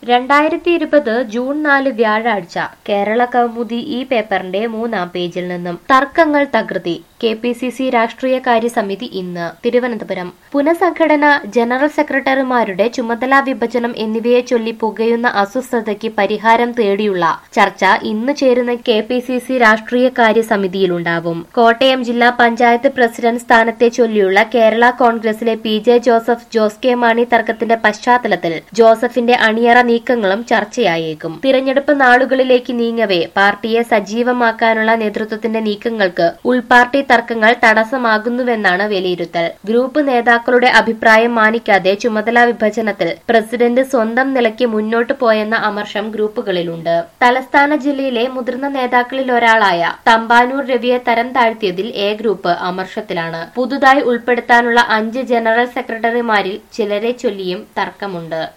രണ്ടായിരത്തി ഇരുപത് ജൂൺ നാല് വ്യാഴാഴ്ച കേരള കൗമുദി ഈ പേപ്പറിന്റെ മൂന്നാം പേജിൽ നിന്നും തർക്കങ്ങൾ തകൃതി കെ പി സി സി രാഷ്ട്രീയകാര്യ സമിതി ഇന്ന് തിരുവനന്തപുരം പുനഃസംഘടന ജനറൽ സെക്രട്ടറിമാരുടെ ചുമതലാ വിഭജനം എന്നിവയെ ചൊല്ലി പുകയുന്ന അസ്വസ്ഥതയ്ക്ക് പരിഹാരം തേടിയുള്ള ചർച്ച ഇന്ന് ചേരുന്ന കെ പി സി സി രാഷ്ട്രീയകാര്യ സമിതിയിലുണ്ടാവും കോട്ടയം ജില്ലാ പഞ്ചായത്ത് പ്രസിഡന്റ് സ്ഥാനത്തെ ചൊല്ലിയുള്ള കേരള കോൺഗ്രസിലെ P J Joseph Jose K Mani തർക്കത്തിന്റെ പശ്ചാത്തലത്തിൽ ജോസഫിന്റെ അണിയറ നീക്കങ്ങളും ചർച്ചയായേക്കും തിരഞ്ഞെടുപ്പ് നാളുകളിലേക്ക് നീങ്ങവേ പാർട്ടിയെ സജീവമാക്കാനുള്ള നേതൃത്വത്തിന്റെ നീക്കങ്ങൾക്ക് ഉൾപാർട്ടി തർക്കങ്ങൾ തടസ്സമാകുന്നുവെന്നാണ് വിലയിരുത്തൽ ഗ്രൂപ്പ് നേതാക്കളുടെ അഭിപ്രായം മാനിക്കാതെ ചുമതലാ വിഭജനത്തിൽ പ്രസിഡന്റ് സ്വന്തം നിലയ്ക്ക് മുന്നോട്ടു പോയെന്ന അമർഷം ഗ്രൂപ്പുകളിലുണ്ട് തലസ്ഥാന ജില്ലയിലെ മുതിർന്ന നേതാക്കളിൽ ഒരാളായ തമ്പാനൂർ രവിയെ തരം താഴ്ത്തിയതിൽ എ ഗ്രൂപ്പ് അമർഷത്തിലാണ് പുതുതായി ഉൾപ്പെടുത്താനുള്ള അഞ്ച് ജനറൽ സെക്രട്ടറിമാരിൽ ചിലരെ ചൊല്ലിയും തർക്കമുണ്ട്